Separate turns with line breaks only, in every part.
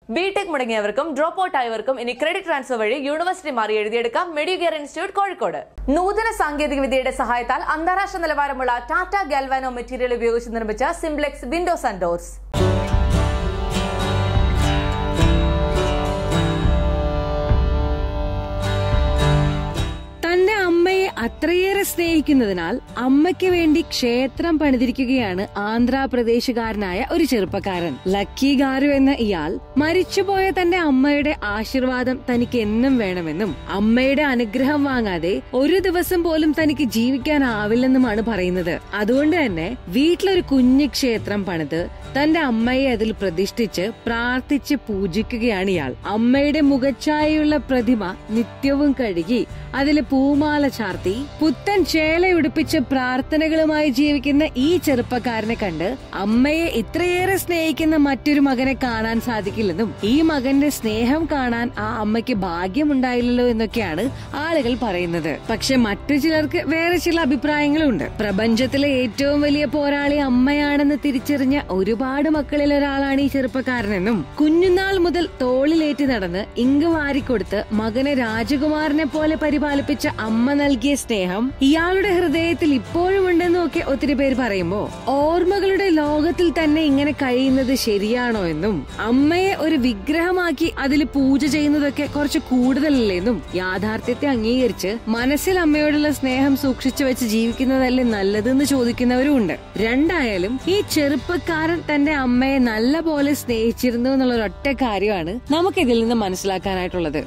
BTech മുടങ്ങിയവർക്കും drop out ആയവർക്കും ഇനി ക്രെഡിറ്റ് ട്രാൻസ്ഫർ വഴി യൂണിവേഴ്സിറ്റി മാറി എഴുതിയെടുക്കാം മെഡികെയർ ഇൻസ്റ്റിറ്റ്യൂട്ട് കോഴിക്കോട് നൂതന സാങ്കേതിക വിദ്യയുടെ സഹായത്താൽ അന്താരാഷ്ട്ര നിലവാരമുള്ള ടാറ്റ ഗാൽവാനോ മെറ്റീരിയൽ ഉപയോഗിച്ച് നിർമ്മിച്ച സിംപ്ലെക്സ് വിൻഡോസ് ആൻഡ് ഡോർസ്
തന്റെ അമ്മയെ അത്രയേറെ സ്നേഹിക്കുന്നതിനാൽ അമ്മയ്ക്ക് വേണ്ടി ക്ഷേത്രം പണിതിരിക്കുകയാണ് ആന്ധ്രാപ്രദേശുകാരനായ ഒരു ചെറുപ്പക്കാരൻ ലക്കി ഗാരു എന്ന ഇയാൾ മരിച്ചുപോയ തന്റെ അമ്മയുടെ ആശീർവാദം തനിക്ക് എന്നും വേണമെന്നും അമ്മയുടെ അനുഗ്രഹം വാങ്ങാതെ ഒരു ദിവസം പോലും തനിക്ക് ജീവിക്കാനാവില്ലെന്നുമാണ് പറയുന്നത് അതുകൊണ്ട് തന്നെ വീട്ടിലൊരു കുഞ്ഞു ക്ഷേത്രം പണിത് തന്റെ അമ്മയെ അതിൽ പ്രതിഷ്ഠിച്ച് പ്രാർത്ഥിച്ച് പൂജിക്കുകയാണ് ഇയാൾ അമ്മയുടെ മുഖച്ഛായയുള്ള പ്രതിമ നിത്യവും കഴുകി അതിൽ പൂമാല ചാർത്തി പുത്തൻ ചേലയുടുപ്പിച്ച് പ്രാർത്ഥനകളുമായി ജീവിക്കുന്ന ഈ ചെറുപ്പക്കാരനെ കണ്ട് അമ്മയെ ഇത്രയേറെ സ്നേഹിക്കുന്ന മറ്റൊരു മകനെ കാണാൻ സാധിക്കില്ലെന്നും ഈ മകന്റെ സ്നേഹം കാണാൻ ആ അമ്മയ്ക്ക് ഭാഗ്യമുണ്ടായില്ലല്ലോ എന്നൊക്കെയാണ് ആളുകൾ പറയുന്നത് പക്ഷെ മറ്റു ചിലർക്ക് വേറെ ചില അഭിപ്രായങ്ങളുണ്ട് പ്രപഞ്ചത്തിലെ ഏറ്റവും വലിയ പോരാളി അമ്മയാണെന്ന് തിരിച്ചറിഞ്ഞ ഒരുപാട് മക്കളിൽ ഒരാളാണ് ഈ ചെറുപ്പക്കാരനെന്നും കുഞ്ഞുനാൾ മുതൽ തോളിലേറ്റി നടന്ന് ഇങ്ക് വാരിക്കൊടുത്ത് മകനെ രാജകുമാരനെ പോലെ പരിപാലിപ്പിച്ച അമ്മ നൽകിയ സ്നേഹം ഇയാളുടെ ഹൃദയത്തിൽ ഇപ്പോഴും ഉണ്ടെന്നും ഒക്കെ ഒത്തിരി പേര് പറയുമ്പോ ഓർമ്മകളുടെ ലോകത്തിൽ തന്നെ ഇങ്ങനെ കഴിയുന്നത് ശരിയാണോ എന്നും അമ്മയെ ഒരു വിഗ്രഹമാക്കി അതിൽ പൂജ ചെയ്യുന്നതൊക്കെ കുറച്ച് കൂടുതലല്ലേന്നും യാഥാർത്ഥ്യത്തെ അംഗീകരിച്ച് മനസ്സിൽ അമ്മയോടുള്ള സ്നേഹം സൂക്ഷിച്ചു വെച്ച് ജീവിക്കുന്നതല്ലേ നല്ലതെന്ന് ചോദിക്കുന്നവരും ഉണ്ട് രണ്ടായാലും ഈ ചെറുപ്പക്കാരൻ തന്റെ അമ്മയെ നല്ല പോലെ സ്നേഹിച്ചിരുന്നു എന്നുള്ള ഒരൊറ്റ കാര്യമാണ് നമുക്ക് ഇതിൽ നിന്ന് മനസ്സിലാക്കാനായിട്ടുള്ളത്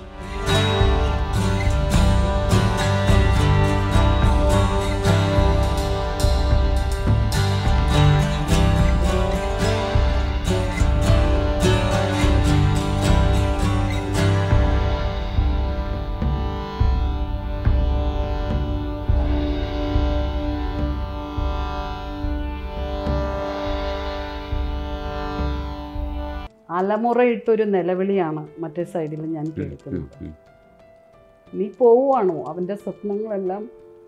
അലമുറയിട്ടൊരു നിലവിളിയാണ് മറ്റേ സൈഡിൽ ഞാൻ കേൾക്കുന്നത് നീ പോവുകയാണോ അവൻ്റെ സ്വപ്നങ്ങളെല്ലാം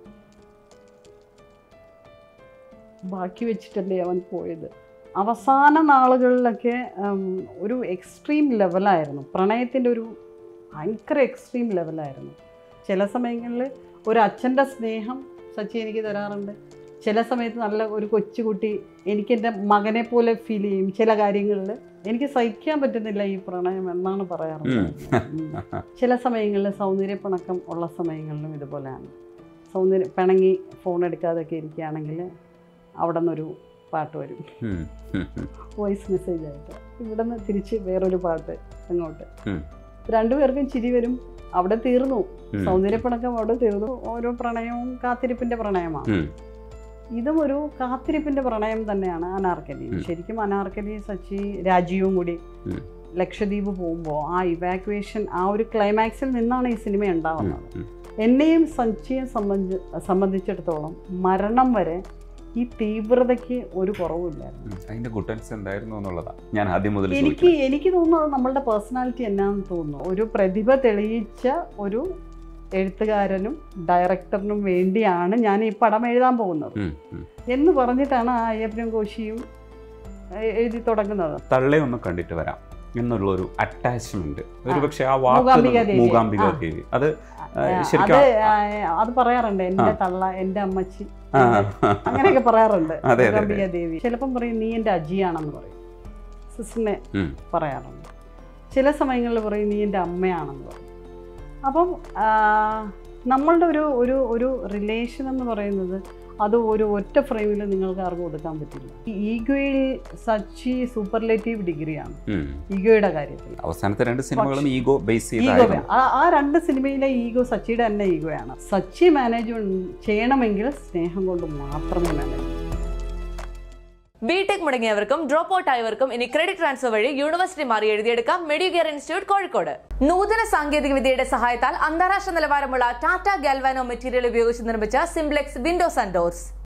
ബാക്കി വെച്ചിട്ടല്ലേ അവൻ പോയത് അവസാന നാളുകളിലൊക്കെ ഉം, ഒരു എക്സ്ട്രീം ലെവലായിരുന്നു പ്രണയത്തിൻ്റെ ഒരു ഭയങ്കര എക്സ്ട്രീം ലെവലായിരുന്നു ചില സമയങ്ങളിൽ ഒരു അച്ഛൻ്റെ സ്നേഹം സച്ചി എനിക്ക് തരാറുണ്ട് ചില സമയത്ത് നല്ല ഒരു കൊച്ചുകുട്ടി എനിക്ക് എൻ്റെ മകനെ പോലെ ഫീൽ ചെയ്യും ചില കാര്യങ്ങളിൽ എനിക്ക് സഹിക്കാൻ പറ്റുന്നില്ല ഈ പ്രണയം എന്നാണ് പറയാറുള്ളത് ഉം. ചില സമയങ്ങളിൽ സൗന്ദര്യപ്പിണക്കം ഉള്ള സമയങ്ങളിലും ഇതുപോലെയാണ് സൗന്ദര്യ പിണങ്ങി ഫോൺ എടുക്കാതൊക്കെ ഇരിക്കുകയാണെങ്കിൽ അവിടെ നിന്നൊരു പാട്ട് വരും വോയിസ് മെസ്സേജ് ആയിട്ട് ഇവിടെ നിന്ന് തിരിച്ച് വേറൊരു പാട്ട് അങ്ങോട്ട്
ഉം.
രണ്ടുപേർക്കും ചിരി വരും അവിടെ തീർന്നു സൗന്ദര്യപ്പിണക്കം അവിടെ തീർന്നു ഓരോ പ്രണയവും കാത്തിരിപ്പിന്റെ പ്രണയമാണ് ഇതും ഒരു കാത്തിരിപ്പിന്റെ പ്രണയം തന്നെയാണ് അനാർക്കലി
ഉം.
ശരിക്കും അനാർക്കലി സച്ചി രാജീവും കൂടി
ഉം.
ലക്ഷദ്വീപ് പോകുമ്പോൾ ആ ഇവാക്വേഷൻ ആ ഒരു ക്ലൈമാക്സിൽ നിന്നാണ് ഈ സിനിമ ഉണ്ടാവുന്നത് എന്നെയും സച്ചിയെ സംബന്ധി സംബന്ധിച്ചിടത്തോളം മരണം വരെ ഈ തീവ്രതയ്ക്ക് ഒരു കുറവുമില്ലായിരുന്നു
അതിന്റെ ഗുട്ടൻസ് എന്തായിരുന്നു എന്നുള്ളതാ ഞാൻ ആദ്യം മുതൽ
എനിക്ക് എനിക്ക് തോന്നുന്നത് നമ്മളുടെ പേഴ്സണാലിറ്റി എന്നാന്ന് തോന്നുന്നു ഒരു പ്രതിഭ തെളിയിച്ച ഒരു എഴുത്തുകാരനും ഡയറക്ടറിനും വേണ്ടിയാണ് ഞാൻ ഈ പടം എഴുതാൻ പോകുന്നത് എന്ന് പറഞ്ഞിട്ടാണ് ആ അയ്യപ്പനും കോശിയും എ- എഴുതി തുടങ്ങുന്നത്
തള്ളെ ഒന്ന് കണ്ടിട്ട് വരാം എന്നുള്ള ഒരു അറ്റാച്ച്മെന്റ് ഒരു
ആ.
പക്ഷെ ആ വാക്ക്
മൂകാംബിക ദേവി.
മൂകാംബിക
ആ.
ദേവി അത് ആ,
അത്
ശരിക്കും
ആ, അത് പറയാറുണ്ട് എൻ്റെ തള്ള എൻ്റെ അമ്മച്ചി
ആ,
അങ്ങനെയൊക്കെ പറയാറുണ്ട്
അതെ, അതെ, അതെ.
മൂകാംബിക ദേവി ചിലപ്പം പറയും നീ എൻ്റെ അജിയാണെന്ന് പറയും സിസ്റ്ററിനെ
ഉം.
പറയാറുണ്ട് ചില സമയങ്ങളിൽ പറയും നീ എൻ്റെ അമ്മയാണെന്ന് പറയും അപ്പം ആ, നമ്മളുടെ ഒരു ഒരു ഒരു റിലേഷൻ എന്ന് പറയുന്നത് അത് ഒരു ഒറ്റ ഫ്രെയിമിൽ നിങ്ങൾക്ക് ആർക്കും കൊടുക്കാൻ പറ്റില്ല ഈ ഈഗോയിൽ സച്ചി സൂപ്പർലേറ്റീവ് ഡിഗ്രിയാണ്
ഉം.
ഈഗോയുടെ കാര്യത്തിൽ
അവസാനത്തെ രണ്ട് സിനിമകളും ഈഗോ ബേസ്
ഈഗോ
ചെയ്തായിരുന്നു
ആ ആ രണ്ട് സിനിമയിലെ ഈഗോ സച്ചിയുടെ തന്നെ ഈഗോയാണ് സച്ചി മാനേജ് ചെയ്യണമെങ്കിൽ സ്നേഹം കൊണ്ട് മാത്രമേ മാനേജ്
ബിടെക് മുടങ്ങിയവർക്കും ഡ്രോപ്പ് ഔട്ട് ആയവർക്കും ഇനി ക്രെഡിറ്റ് ട്രാൻസ്ഫർ വഴി യൂണിവേഴ്സിറ്റി മാറി എഴുതിയെടുക്കാം മെഡികെയർ ഇൻസ്റ്റിറ്റ്യൂട്ട് കോഴിക്കോട് നൂതന സാങ്കേതിക വിദ്യയുടെ സഹായത്താൽ അന്താരാഷ്ട്ര നിലവാരമുള്ള ടാറ്റ ഗാൽവാനോ മെറ്റീരിയൽ ഉപയോഗിച്ച് നിർമ്മിച്ച സിംപ്ലെക്സ് വിൻഡോസ് ആൻഡ് ഡോർസ്